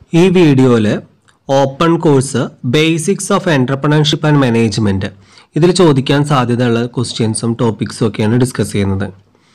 ഈ വീഡിയോയിൽ open course basics of entrepreneurship and management ഇതിൽ ചോദിക്കാൻ സാധ്യതയുള്ള ക്വസ്റ്റ്യൻസും ടോപ്പിക്സും ഒക്കെയാണ് ഡിസ്കസ് ചെയ്യുന്നത്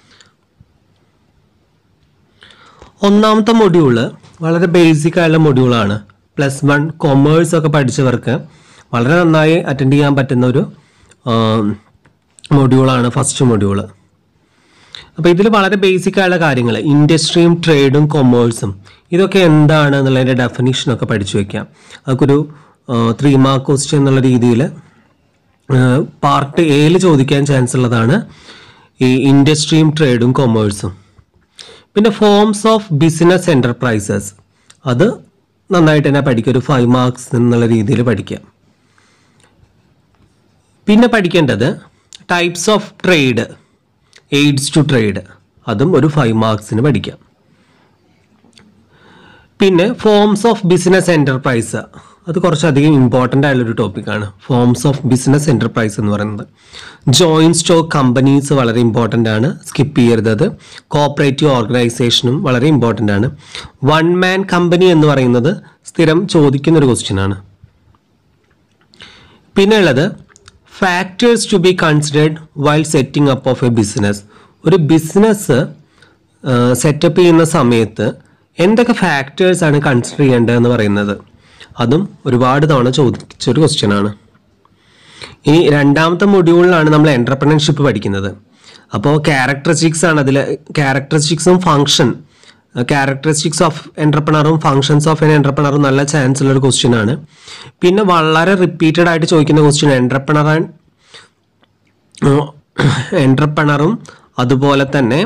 ഒന്നാമത്തെ മൊഡ്യൂള് വളരെ ബേസിക് ആയുള്ള മൊഡ്യൂളാണ് പ്ലസ് വൺ കൊമേഴ്സ് ഒക്കെ പഠിച്ചവർക്ക് വളരെ നന്നായി അറ്റൻഡ് ചെയ്യാൻ പറ്റുന്ന ഒരു മൊഡ്യൂളാണ് ഫസ്റ്റ് മൊഡ്യൂള് അപ്പോൾ ഇതിൽ വളരെ ബേസിക് ആയുള്ള കാര്യങ്ങൾ ഇൻഡസ്ട്രിയും ട്രേഡും കൊമേഴ്സും ഇതൊക്കെ എന്താണ് എന്നുള്ളതിൻ്റെ ഡെഫിനിഷനൊക്കെ പഠിച്ചു വെക്കാം അതൊക്കെ ഒരു ത്രീ മാർക്ക് ക്വസ്റ്റ്യൻ എന്നുള്ള രീതിയിൽ പാർട്ട് എയിൽ ചോദിക്കാൻ ചാൻസ് ഉള്ളതാണ് ഈ ഇൻഡസ്ട്രിയും ട്രേഡും കൊമേഴ്സും പിന്നെ ഫോംസ് ഓഫ് ബിസിനസ് എൻ്റർപ്രൈസസ് അത് നന്നായിട്ട് തന്നെ പഠിക്കുക ഒരു ഫൈവ് മാർക്സ് എന്നുള്ള രീതിയിൽ പഠിക്കാം പിന്നെ പഠിക്കേണ്ടത് types of trade aids to trade അതും ഒരു ഫൈവ് മാർക്സിന് പഠിക്കാം പിന്നെ ഫോംസ് ഓഫ് ബിസിനസ് എൻ്റർപ്രൈസ് അത് കുറച്ചധികം ഇമ്പോർട്ടൻ്റ് ആയുള്ളൊരു ടോപ്പിക്കാണ് ഫോംസ് ഓഫ് ബിസിനസ് എൻ്റർപ്രൈസ് എന്ന് പറയുന്നത് ജോയിൻറ്റ് സ്റ്റോക്ക് കമ്പനീസ് വളരെ ഇമ്പോർട്ടൻ്റ് ആണ് സ്കിപ്പ് ചെയ്യരുത് അത് കോപ്പറേറ്റീവ് ഓർഗനൈസേഷനും വളരെ ഇമ്പോർട്ടൻ്റ് ആണ് വൺ മാൻ കമ്പനി എന്ന് പറയുന്നത് സ്ഥിരം ചോദിക്കുന്ന ഒരു ക്വസ്റ്റ്യൻ ആണ് പിന്നെ ഉള്ളത് factors to be considered while setting up of a business ഒരു ബിസിനസ് സെറ്റപ്പ് ചെയ്യുന്ന സമയത്ത് എന്തൊക്കെ ഫാക്ടേഴ്സ് ആണ് കൺസിഡർ ചെയ്യേണ്ടതെന്ന് പറയുന്നത് അതും ഒരുപാട് തവണ ചോദിച്ചൊരു ക്വസ്റ്റ്യൻ ആണ് ഇനി രണ്ടാമത്തെ മൊഡ്യൂളിലാണ് നമ്മൾ എൻ്റർപ്രണർഷിപ്പ് പഠിക്കുന്നത് അപ്പോൾ ക്യാരക്ടറിസ്റ്റിക്സ് ആണ് അതിൽ ക്യാരക്ടറിസ്റ്റിക്സും ഫങ്ഷൻ ക്യാരക്ടറിസ്റ്റിക്സ് ഓഫ് എൻ്റർപ്രണറും ഫങ്ഷൻസ് ഓഫ് എൻ എൻ്റർപ്രണറും നല്ല ചാൻസ് ഉള്ള ഒരു ക്വസ്റ്റ്യൻ ആണ് പിന്നെ വളരെ റിപ്പീറ്റഡ് ആയിട്ട് ചോദിക്കുന്ന ക്വസ്റ്റ്യൻ എൻ്റർപ്രണർ എൻ്റർപ്രണറും അതുപോലെ തന്നെ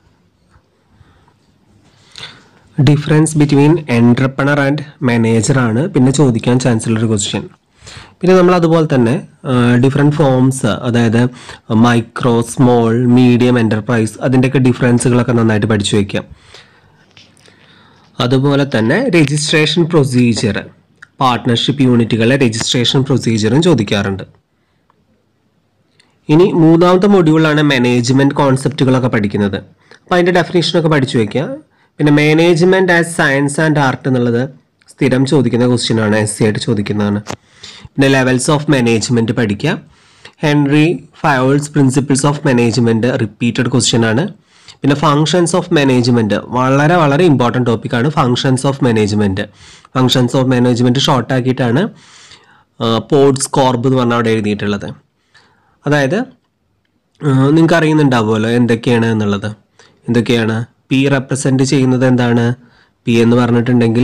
difference between entrepreneur and manager ആണ് പിന്നെ ചോദിക്കാൻ ചാൻസ് ഉള്ളൊരു ക്വസ്റ്റ്യൻ പിന്നെ നമ്മൾ അതുപോലെ തന്നെ ഡിഫറെൻറ്റ് ഫോംസ് അതായത് മൈക്രോ സ്മോൾ മീഡിയം എൻ്റർപ്രൈസ് അതിൻ്റെയൊക്കെ ഡിഫറൻസുകളൊക്കെ നന്നായിട്ട് പഠിച്ചു വയ്ക്കാം അതുപോലെ തന്നെ രജിസ്ട്രേഷൻ പ്രൊസീജിയർ പാർട്ട്ണർഷിപ്പ് യൂണിറ്റുകളെ രജിസ്ട്രേഷൻ പ്രൊസീജിയറും ചോദിക്കാറുണ്ട് ഇനി മൂന്നാമത്തെ മൊഡ്യൂളാണ് മാനേജ്മെൻറ്റ് കോൺസെപ്റ്റുകളൊക്കെ പഠിക്കുന്നത് അപ്പോൾ അതിൻ്റെ ഡെഫിനേഷനൊക്കെ പഠിച്ചു വയ്ക്കുക പിന്നെ management as science and art എന്നുള്ളത് സ്ഥിരം ചോദിക്കുന്ന ക്വസ്റ്റ്യൻ ആണ് എസ് സി ആയിട്ട് ചോദിക്കുന്നതാണ് പിന്നെ ലെവൽസ് ഓഫ് മാനേജ്മെൻറ്റ് പഠിക്കുക Henri Fayol's principles of management repeated question ആണ് പിന്നെ ഫങ്ഷൻസ് ഓഫ് മാനേജ്മെൻറ്റ് വളരെ വളരെ ഇമ്പോർട്ടൻറ്റ് ടോപ്പിക്കാണ് functions of management functions of management ഷോർട്ടാക്കിയിട്ടാണ് പോർട്സ് കോർബ് എന്ന് പറഞ്ഞാൽ അവിടെ എഴുതിയിട്ടുള്ളത് അതായത് നിങ്ങൾക്ക് അറിയുന്നുണ്ടാവുമല്ലോ എന്തൊക്കെയാണ് എന്നുള്ളത് എന്തൊക്കെയാണ് പി റെപ്രസെൻ്റ് ചെയ്യുന്നത് എന്താണ് പി എന്ന് പറഞ്ഞിട്ടുണ്ടെങ്കിൽ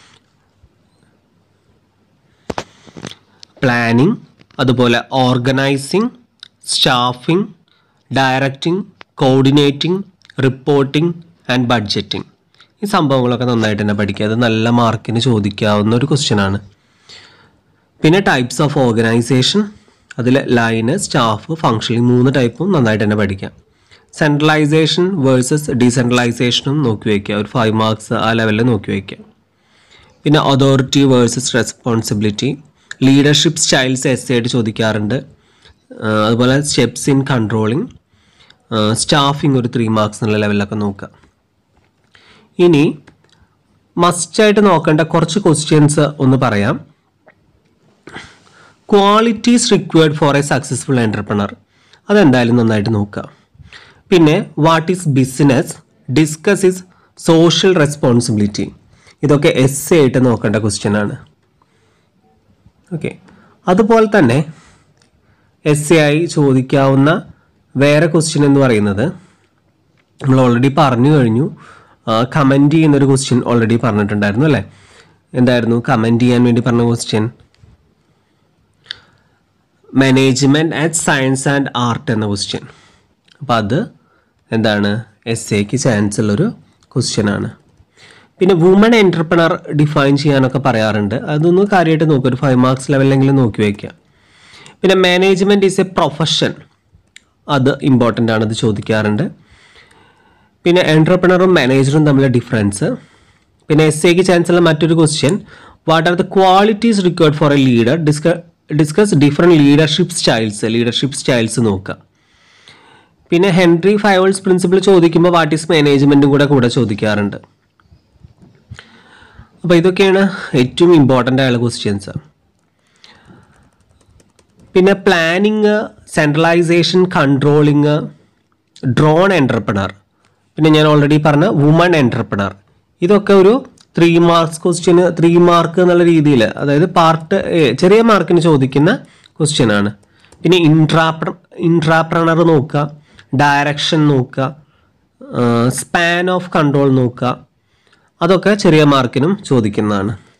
പ്ലാനിങ് അതുപോലെ organising staffing directing coordinating reporting and budgeting ഈ സംഭവങ്ങളൊക്കെ നന്നായിട്ട് തന്നെ പഠിക്കുക അത് നല്ല മാർക്കിന് ചോദിക്കാവുന്ന ഒരു ക്വസ്റ്റ്യൻ ആണ് പിന്നെ ടൈപ്സ് ഓഫ് ഓർഗനൈസേഷൻ അതിൽ ലൈന് സ്റ്റാഫ് ഫങ്ഷൻ ഈ മൂന്ന് ടൈപ്പും നന്നായിട്ട് തന്നെ പഠിക്കാം സെൻട്രലൈസേഷൻ വേഴ്സസ് ഡീസെൻട്രലൈസേഷനും നോക്കി വയ്ക്കുക ഒരു ഫൈവ് മാർക്സ് ആ ലെവലിൽ നോക്കി വയ്ക്കുക പിന്നെ authority versus responsibility leadership styles S ആയിട്ട് ചോദിക്കാറുണ്ട് അതുപോലെ സ്റ്റെപ്സ് ഇൻ കൺട്രോളിങ് സ്റ്റാഫിംഗ് ഒരു ത്രീ മാർക്സ് എന്നുള്ള ലെവലിലൊക്കെ നോക്കുക ഇനി മസ്റ്റായിട്ട് നോക്കേണ്ട കുറച്ച് ക്വസ്റ്റ്യൻസ് ഒന്ന് പറയാം qualities required for a successful entrepreneur അതെന്തായാലും നന്നായിട്ട് നോക്കുക പിന്നെ what is business discuss is social responsibility ഇതൊക്കെ എസ് എ ആയിട്ട് നോക്കേണ്ട ക്വസ്റ്റ്യൻ ആണ് ഓക്കെ അതുപോലെ തന്നെ എസ് എ ആയി ചോദിക്കാവുന്ന വേറെ ക്വസ്റ്റ്യൻ എന്ന് പറയുന്നത് നമ്മൾ ഓൾറെഡി പറഞ്ഞു കഴിഞ്ഞു കമൻറ്റ് ചെയ്യുന്നൊരു ക്വസ്റ്റ്യൻ ഓൾറെഡി പറഞ്ഞിട്ടുണ്ടായിരുന്നു അല്ലേ എന്തായിരുന്നു കമൻറ്റ് ചെയ്യാൻ വേണ്ടി പറഞ്ഞ question management at science and art എന്ന ക്വസ്റ്റ്യൻ അപ്പോൾ അത് എന്താണ് എസ് എക്ക് ചാൻസ് ഉള്ളൊരു ക്വസ്റ്റ്യൻ ആണ് പിന്നെ വുമൺ എൻ്റർപ്രണർ ഡിഫൈൻ ചെയ്യാനൊക്കെ പറയാറുണ്ട് അതൊന്ന് കാര്യമായിട്ട് നോക്കുക ഒരു ഫൈവ് മാർക്സ് ലെവലിലെങ്കിലും നോക്കി വയ്ക്കുക പിന്നെ മാനേജ്മെൻറ്റ് ഈസ് എ പ്രൊഫഷൻ അത് ഇമ്പോർട്ടൻ്റ് ആണ് അത് ചോദിക്കാറുണ്ട് പിന്നെ എൻ്റർപ്രണറും മാനേജറും തമ്മിലുള്ള ഡിഫറൻസ് പിന്നെ എസ് എക്ക് ചാൻസ് ഉള്ള മറ്റൊരു question what are the qualities required for a leader disc discuss different leadership styles leadership styles നോക്കുക പിന്നെ ഹെൻറി ഫയോൾസ് പ്രിൻസിപ്പിൾ ചോദിക്കുമ്പോൾ വാട്ട് ഈസ് മാനേജ്മെൻറ്റും കൂടെ കൂടെ ചോദിക്കാറുണ്ട് അപ്പോൾ ഇതൊക്കെയാണ് ഏറ്റവും ഇമ്പോർട്ടൻ്റ് ആയുള്ള ക്വസ്റ്റ്യൻസ് പിന്നെ പ്ലാനിങ് സെൻട്രലൈസേഷൻ കൺട്രോളിങ് ഡ്രോൺ എൻ്റർപ്രണർ പിന്നെ ഞാൻ ഓൾറെഡി പറഞ്ഞ വുമൺ എൻ്റർപ്രണർ ഇതൊക്കെ ഒരു ത്രീ മാർക്സ് ക്വസ്റ്റ്യന് ത്രീ മാർക്ക് എന്നുള്ള രീതിയിൽ അതായത് പാർട്ട് ചെറിയ മാർക്കിന് ചോദിക്കുന്ന ക്വസ്റ്റ്യൻ ആണ് പിന്നെ ഇൻട്രാപ്ര ഇൻട്രാപ്രണർ നോക്കുക ഡയറക്ഷൻ നോക്കുക സ്പാൻ ഓഫ് കൺട്രോൾ നോക്കുക അതൊക്കെ ചെറിയ മാർക്കിനും ചോദിക്കുന്നതാണ്